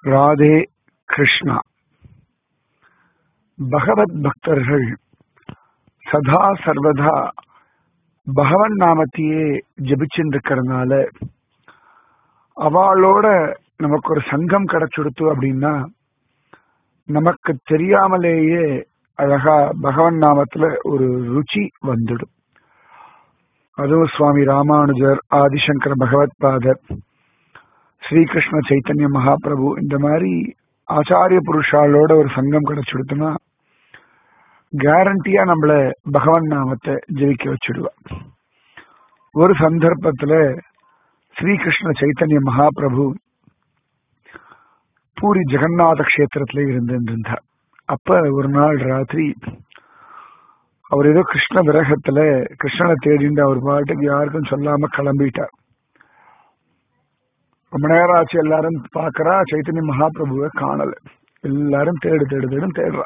ராதே கிருஷ்ணா பகவத் பக்தர்கள் சதா சர்வதா பகவன் நாமத்தையே ஜபிச்சுட்டு இருக்கிறதுனால அவளோட நமக்கு ஒரு சங்கம் கிடைச்சுடுத்து அப்படின்னா நமக்கு தெரியாமலேயே அழகா பகவன் நாமத்துல ஒரு ருச்சி வந்துடும் அதுவும் சுவாமி ராமானுஜர் ஆதிசங்கர பகவத் பாதர் ஸ்ரீகிருஷ்ண சைத்தன்ய மகாபிரபு இந்த மாதிரி ஆச்சாரிய புருஷாலோட ஒரு சங்கம் கிடைச்சுடுத்துனா கேரண்டியா நம்மள பகவன் நாமத்தை ஜெயிக்க வச்சுடுவா ஒரு சந்தர்ப்பத்துல ஸ்ரீகிருஷ்ண சைத்தன்ய மகாபிரபு பூரி ஜெகநாத கஷேத்திரத்துல இருந்திருந்தார் அப்ப ஒரு நாள் ராத்திரி அவர் ஏதோ கிருஷ்ண விரகத்துல கிருஷ்ணனை தேடிண்டு அவர் பாட்டுக்கு யாருக்கும் சொல்லாம கிளம்பிட்டார் ரொம்ப நேரம் ஆச்சு எல்லாரும் பாக்குறா சைத்தன்ய மகாபிரபுவை காணல எல்லாரும் தேடு தேடு தேடும் தேடுறா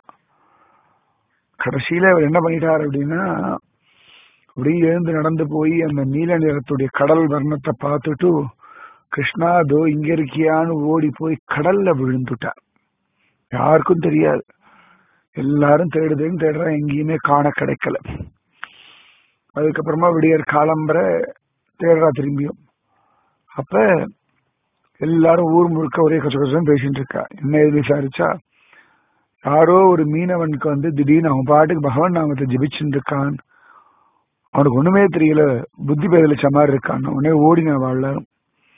கடைசியில அவர் என்ன பண்ணிட்டார் அப்படின்னா அப்படியே எழுந்து நடந்து போய் அந்த நீல நிறத்துடைய கடல் வர்ணத்தை பார்த்துட்டு கிருஷ்ணா தோ இங்க இருக்கியான்னு ஓடி போய் கடல்ல விழுந்துட்டார் யாருக்கும் தெரியாது எல்லாரும் தேடுதேன்னு தேடுறா எங்கேயுமே காண கிடைக்கல அதுக்கப்புறமா விடியற் காலம்பர தேடுறா திரும்பியும் அப்ப எல்லாரும் ஊர் முழுக்க ஒரே கச கசம் பேசிட்டு இருக்கா என்ன எது விசாரிச்சா யாரோ ஒரு மீனவனுக்கு வந்து திடீர்னு அவன் பாட்டுக்கு பகவான் நாமத்தை ஜபிச்சுட்டு இருக்கான் அவனுக்கு ஒண்ணுமே தெரியல புத்தி பேதலிச்ச மாதிரி இருக்கான் உடனே ஓடின எல்லாரும்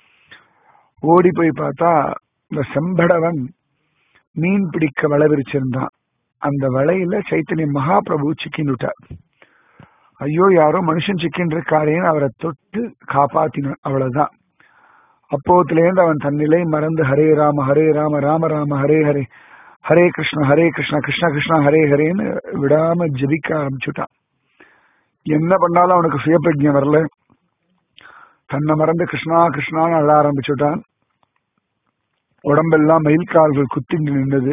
ஓடி போய் பார்த்தா இந்த செம்படவன் மீன் பிடிக்க வலை விரிச்சிருந்தான் அந்த வலையில சைத்தன்ய மகாபிரபு சிக்கின்னுட்டார் ஐயோ யாரோ மனுஷன் சிக்கின் இருக்காரேன்னு அவரை தொட்டு காப்பாத்தினான் அவ்வளவுதான் அப்போத்திலேருந்து அவன் தன்னிலை மறந்து ஹரே ராம ஹரே ராம ராம ராம ஹரே ஹரே ஹரே கிருஷ்ண ஹரே கிருஷ்ண கிருஷ்ண கிருஷ்ண ஹரே ஹரேன்னு விடாம ஜபிக்க ஆரம்பிச்சுட்டான் என்ன பண்ணாலும் அவனுக்கு சுயப்பிரஜம் வரல தன்னை மறந்து கிருஷ்ணா கிருஷ்ணான்னு அழ ஆரம்பிச்சுட்டான் உடம்பெல்லாம் மயில் கால்கள் குத்தி நின்றது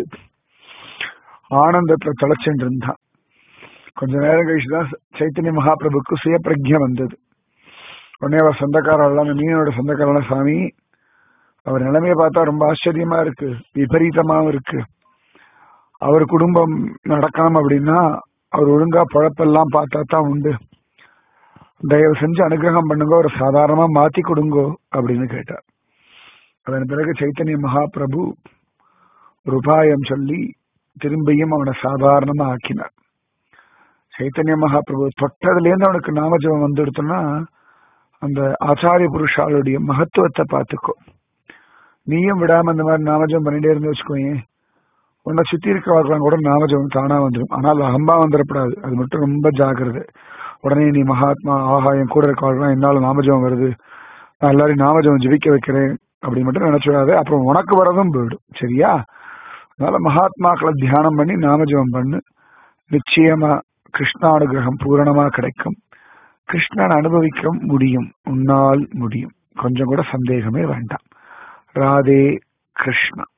ஆனந்தத்துல தொலைச்சுட்டு இருந்தான் கொஞ்ச நேரம் கழிச்சுதான் சைத்தன்ய மகாபிரபுக்கு சுயப்பிரஜம் வந்தது உடனே அவர் சொந்தக்காரர் எல்லாம் மீனோட சொந்தக்காரன் சாமி அவர் நிலைமையை பார்த்தா ரொம்ப ஆச்சரியமா இருக்கு விபரீதமாவும் இருக்கு அவர் குடும்பம் நடக்காம அப்படின்னா அவர் ஒழுங்கா பழப்பெல்லாம் பார்த்தா தான் உண்டு தயவு செஞ்சு அனுகிரகம் பண்ணுங்க ஒரு சாதாரணமா மாத்தி கொடுங்கோ அப்படின்னு கேட்டார் அதன் பிறகு சைத்தன்ய மகாபிரபு ஒரு உபாயம் சொல்லி திரும்பியும் அவனை சாதாரணமா ஆக்கினார் சைத்தன்ய மகாபிரபு தொட்டதுலேருந்து அவனுக்கு நாமஜபம் வந்துடுத்துன்னா அந்த ஆச்சாரிய புருஷாளுடைய மகத்துவத்தை பார்த்துக்கோ நீயும் விடாம இந்த மாதிரி நாமஜபம் பண்ணிட்டே இருந்து வச்சுக்கோயேன் உன்னை சுத்தி இருக்கிறவர்களாம் கூட நாமஜபம் தானா வந்துடும் ஆனால் அகம்பா வந்துடப்படாது அது மட்டும் ரொம்ப ஜாக்கிரதை உடனே நீ மகாத்மா ஆஹா என் கூட இருக்கவர்களாம் என்னால நாமஜபம் வருது நான் எல்லாரையும் நாமஜபம் ஜபிக்க வைக்கிறேன் அப்படி மட்டும் நினைச்சுடாது அப்புறம் உனக்கு வரதும் போயிடும் சரியா அதனால மகாத்மாக்களை தியானம் பண்ணி நாமஜபம் பண்ணு நிச்சயமா கிருஷ்ணானுகிரகம் பூரணமா கிடைக்கும் கிருஷ்ணன் அனுபவிக்க முடியும் உன்னால் முடியும் கொஞ்சம் கூட சந்தேகமே வேண்டாம் ராதே கிருஷ்ணா